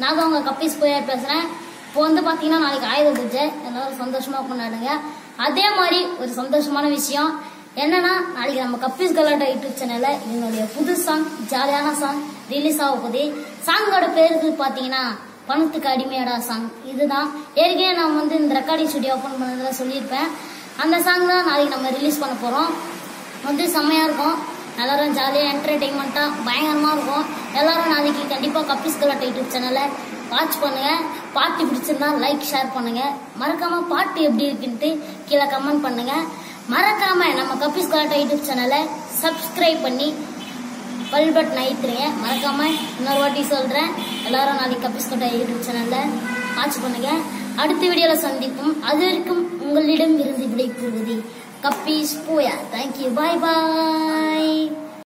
நான் தான் உங்க கப்பீஸ் போய் பேசுறேன் இப்போ வந்து பாத்தீங்கன்னா நாளைக்கு ஆயுத பூஜை எல்லாரும் சந்தோஷமா கொண்டாடுங்க அதே மாதிரி ஒரு சந்தோஷமான விஷயம் என்னன்னா நாளைக்கு நம்ம கப்பீஸ் கலாட்டா யூடியூப் சேனல்ல என்னுடைய புது சாங் ஜாலியான சாங் ரிலீஸ் ஆக போகுது சாங்கோட பேருக்கு பாத்தீங்கன்னா பணத்துக்கு அடிமையாடா சாங் இதுதான் ஏற்கனவே நான் வந்து இந்த ரெக்கார்டிங் ஸ்டுடியோ ஓப்பன் பண்ணதுல சொல்லியிருப்பேன் அந்த சாங் தான் நாளைக்கு நம்ம ரிலீஸ் பண்ண போறோம் வந்து செம்மையா இருக்கும் எல்லாரும் ஜாலியாக என்டர்டெயின்மெண்ட்டாக பயங்கரமாக இருக்கும் எல்லாரும் நாளைக்கு கண்டிப்பாக கப்பீஸ் கலாட்டா யூடியூப் சேனலை வாட்ச் பண்ணுங்க பாட்டு பிடிச்சிருந்தா லைக் ஷேர் பண்ணுங்க மறக்காம பாட்டு எப்படி இருக்குன்ட்டு கீழே கமெண்ட் பண்ணுங்க மறக்காம நம்ம கப்பீஸ் கலாட்டா யூடியூப் சேனலை சப்ஸ்கிரைப் பண்ணி பெல் பட்டன் அழுத்துறீங்க மறக்காம இன்னொரு வாட்டி சொல்றேன் எல்லாரும் நாளைக்கு கப்பீஸ் கலாட்டா யூடியூப் சேனல்ல வாட்ச் பண்ணுங்க அடுத்த வீடியோல சந்திப்போம் அது வரைக்கும் உங்களிடம் இருந்து விடைபெறுவது கப்பீஸ் போயா தேங்க்யூ பாய் பாய்